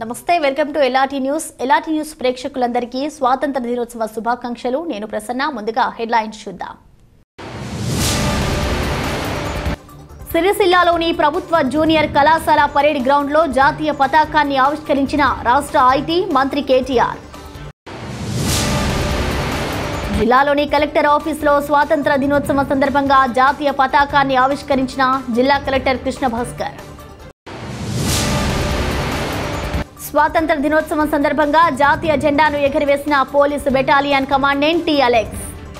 నమస్తే welcome to ఎలాటి news ఎలాటి న్యూస్ ప్రేక్షకులందరికీ స్వాతంత్ర దినోత్సవ శుభాకాంక్షలు నేను ప్రసన్న ముందుగా హెడ్లైన్స్ చూద్దాం సిరిసిల్లాలోని ప్రభుత్వ జూనియర్ కళాశాల పరేడ్ గ్రౌండ్లో జాతీయ పతాకాన్ని ఆవిష్కరించిన రాష్ట్ర ఐటీ మంత్రి కేటీఆర్ జిల్లాలోని కలెక్టర్ ఆఫీసులో స్వాతంత్ర దినోత్సవం సందర్భంగా జాతీయ పతాకాన్ని ఆవిష్కరించిన జిల్లా కలెక్టర్ కృష్ణ భాస్కర్ స్వాతంత్ర దినోత్సవం సందర్భంగా జాతీయ జెండాను ఎగరవేసిన పోలీసు battalion commandant T Alex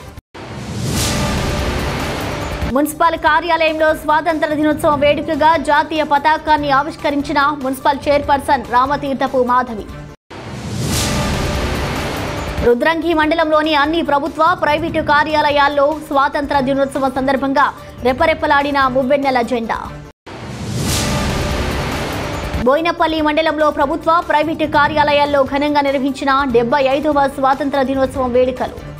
municipal కార్యాలయంలో స్వాతంత్ర దినోత్సవం వేడుకగా జాతీయ పతాకాన్ని ఆవిష్కరించిన మున్సిపల్ చైర్పర్సన్ రామతీర్థపు మాధవి రుద్రంగి మండలంలోని అన్ని ప్రభుత్వ ప్రైవేటు కార్యాలయాల్లో స్వాతంత్ర దినోత్సవం సందర్భంగా రెపరెపలాడిన మువ్వెన్నెల జెండా బోయినపల్లి మండలంలో ప్రభుత్వ ప్రైవేటు కార్యాలయాల్లో ఘనంగా నిర్వహించిన డెబ్బై ఐదవ స్వాతంత్ర దినోత్సవం వేడుకలు